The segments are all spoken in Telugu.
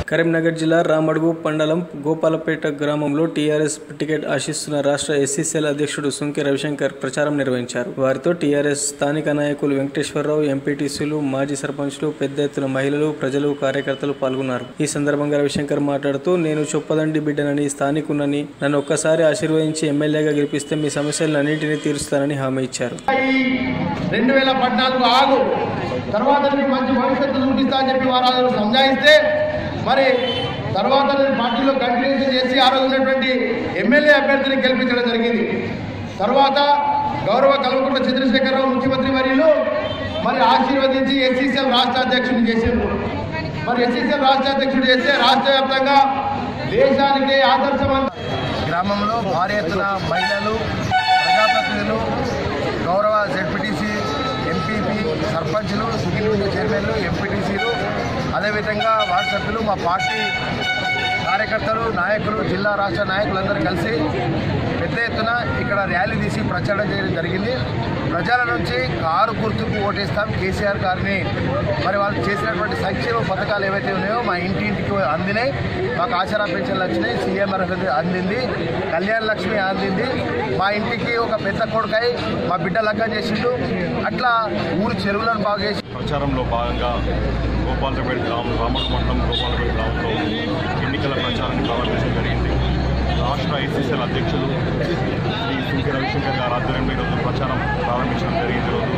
కరీంనగర్ జిల్లా రామడుగు మండలం గోపాలపేట గ్రామంలో టీఆర్ఎస్ టికెట్ ఆశిస్తున్న రాష్ట్ర ఎస్సీసీఎల్ అధ్యక్షుడు సుంకె రవిశంకర్ ప్రచారం నిర్వహించారు వారితో టీఆర్ఎస్ స్థానిక నాయకులు వెంకటేశ్వరరావు ఎంపీటీసీలు మాజీ సర్పంచ్లు పెద్ద ఎత్తున మహిళలు ప్రజలు కార్యకర్తలు పాల్గొన్నారు ఈ సందర్భంగా రవిశంకర్ మాట్లాడుతూ నేను చొప్పదండి బిడ్డనని స్థానికునని నన్ను ఒక్కసారి ఆశీర్వదించి ఎమ్మెల్యేగా గెలిపిస్తే మీ సమస్యలన్నింటినీ తీరుస్తానని హామీ ఇచ్చారు ఈ రెండు వేల పద్నాలుగు ఆగు తర్వాత నీకు మంచి భవిష్యత్తు చూపిస్తా అని చెప్పి వారు సంజాయిస్తే మరి తర్వాత నేను పార్టీలో కంటిన్యూషన్ చేసి ఆ రోజు ఉన్నటువంటి ఎమ్మెల్యే అభ్యర్థిని గెలిపించడం జరిగింది తర్వాత గౌరవ కల్వకుంట్ల చంద్రశేఖరరావు ముఖ్యమంత్రి వర్యులు మరి ఆశీర్వదించి ఎస్సీసీఎం రాష్ట్ర అధ్యక్షుడిని చేసిండ్రు మరి ఎస్సీసీఎం రాష్ట్ర అధ్యక్షుడు చేస్తే రాష్ట్ర వ్యాప్తంగా దేశానికి ఆదర్శవంత గ్రామంలో భారీ ఎత్తున మహిళలు ప్రజాప్రతినిధులు గౌరవ జెడ్పీటీసీ ఎంపీపీ సర్పంచ్లు సింగిల్ విండో చైర్మన్లు ఎంపీటీసీలు అదేవిధంగా వార్డు సభ్యులు మా పార్టీ కార్యకర్తలు నాయకులు జిల్లా రాష్ట్ర నాయకులందరూ కలిసి పెద్ద ఎత్తున ఇక్కడ ర్యాలీ తీసి ప్రచారం చేయడం జరిగింది ప్రజల నుంచి కారు గుర్తుకు ఓటేస్తాం కేసీఆర్ గారిని మరి వాళ్ళు చేసినటువంటి సంక్షేమ పథకాలు ఏవైతే ఉన్నాయో మా ఇంటి ఇంటికి అందినాయి మాకు ఆచార పెన్షన్లు వచ్చినాయి సీఎంఆర్ అందింది కళ్యాణ లక్ష్మి అందింది మా ఇంటికి ఒక పెద్ద కొడుకై మా బిడ్డ లగ్గం చేసిండు అట్లా ఊరు చెరువులను బాగా చేసి ప్రచారంలో భాగంగా గోపాలపేట గ్రామం రామడు మండలం గోపాలపేట గ్రామంలో ఎన్నికల ప్రచారాన్ని ప్రారంభించడం జరిగింది రాష్ట్ర ఐసీసీఎల్ అధ్యక్షులు శ్రీ సుంకి రవిశంకర్ గారి ఆధ్వర్యంలో ఈరోజు ప్రచారం ప్రారంభించడం జరిగింది ఈరోజు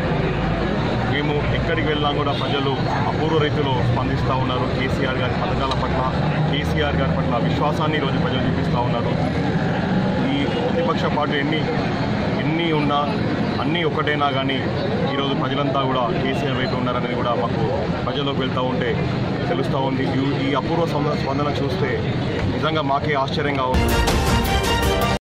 మేము ఎక్కడికి వెళ్ళినా కూడా ప్రజలు అపూర్వ రీతిలో స్పందిస్తూ ఉన్నారు కేసీఆర్ గారి పథకాల పట్ల కేసీఆర్ గారి పట్ల విశ్వాసాన్ని ఈరోజు ప్రజలు చూపిస్తూ ఉన్నారు ఈ ప్రతిపక్ష పార్టీ ఎన్ని ఎన్ని ఉన్నా అన్నీ ఒకటైనా కానీ ఈరోజు ప్రజలంతా కూడా కేసీఆర్ వైపు ఉన్నారనేది కూడా మాకు ప్రజల్లోకి వెళ్తూ ఉంటే తెలుస్తూ ఉంది ఈ- ఈ అపూర్వ స్పందన చూస్తే నిజంగా మాకే ఆశ్చర్యంగా ఉంది